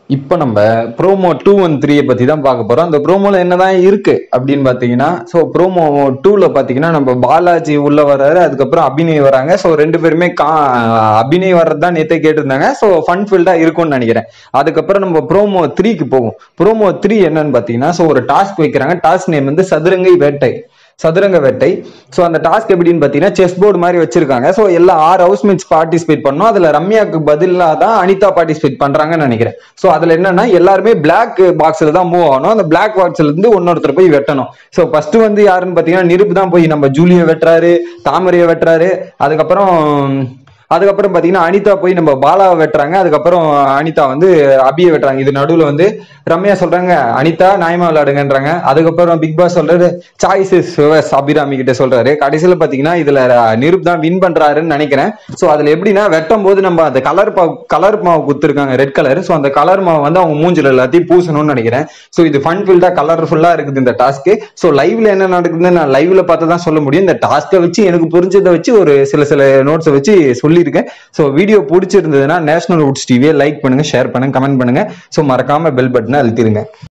இப்போ நம்ம promo two one த்ரீயை பற்றி தான் பார்க்க போகிறோம் அந்த ப்ரோமோவில் என்னதான் இருக்கு அப்படின்னு பார்த்தீங்கன்னா ஸோ ப்ரோமோ டூவில் பார்த்தீங்கன்னா நம்ம பாலாஜி உள்ள வர்றாரு அதுக்கப்புறம் அபிநய் வராங்க ஸோ ரெண்டு பேருமே கா அபிநய் வர்றது தான் நேற்றே கேட்டிருந்தாங்க ஸோ ஃபன் ஃபீல்டாக இருக்கும்னு நினைக்கிறேன் அதுக்கப்புறம் நம்ம ப்ரோமோ த்ரீக்கு போவோம் ப்ரோமோ த்ரீ என்னன்னு பார்த்தீங்கன்னா ஸோ ஒரு டாஸ்க் வைக்கிறாங்க டாஸ்க் நேம் வந்து சதுரங்கை வேட்டை சதுரங்க வேட்டை ஸோ அந்த டாஸ்க் எப்படின்னு பார்த்தீங்கன்னா செஸ் போர்டு மாதிரி வச்சிருக்காங்க ஸோ எல்லா ஆறு ஹவுஸ்மேட்ஸ் பார்ட்டிசிபேட் பண்ணோம் அதில் ரம்யாவுக்கு பதிலாக தான் அனிதா பார்ட்டிசிபேட் பண்ணுறாங்கன்னு நினைக்கிறேன் ஸோ அதில் என்னன்னா எல்லாருமே பிளாக் பாக்ஸில் தான் மூவ் ஆகணும் அந்த பிளாக் பாக்ஸ்ல இருந்து ஒன்னொருத்தர் போய் வெட்டணும் ஸோ ஃபர்ஸ்ட் வந்து யாருன்னு பார்த்தீங்கன்னா நிருப்பு தான் போய் நம்ம ஜூலியை வெட்டுறாரு தாமரையை வெட்டுறாரு அதுக்கப்புறம் அதுக்கப்புறம் பாத்தீங்கன்னா அனிதா போய் நம்ம பாலாவை வெட்டுறாங்க அதுக்கப்புறம் அனிதா வந்து அபியை வெட்டுறாங்க இது நடுவுல வந்து ரம்யா சொல்றாங்க அனிதா நியாயமா விளையாடுங்கன்றாங்க அதுக்கப்புறம் பிக் பாஸ் சொல்றாரு சாய்ஸ் இஸ் அபிராமி கிட்ட சொல்றாரு கடைசியில பாத்தீங்கன்னா இதுல நிருப் தான் வின் பண்றாருன்னு நினைக்கிறேன் சோ அதுல எப்படின்னா வெட்டும் போது நம்ம அந்த கலர் பாவு கலர் மாவு குத்துருக்காங்க ரெட் கலர் சோ அந்த கலர் மாவு வந்து அவங்க மூஞ்சில எல்லாத்தையும் பூசணும்னு நினைக்கிறேன் சோ இது ஃபன் ஃபீல்டா கலர்ஃபுல்லா இருக்குது இந்த டாஸ்க் சோ லைவ்ல என்ன நடக்குதுன்னு நான் லைவ்ல பார்த்து தான் சொல்ல முடியும் இந்த டாஸ்க்கை வச்சு எனக்கு புரிஞ்சதை வச்சு ஒரு சில சில நோட்ஸை வச்சு சொல்லியிருக்கேன் ஸோ வீடியோ பிடிச்சிருந்ததுன்னா நேஷனல் வுட்ஸ் டிவியை லைக் பண்ணுங்க ஷேர் பண்ணுங்க கமெண்ட் பண்ணுங்க ஸோ மறக்காம பெல் பட்டனை அழுத்திடுங்க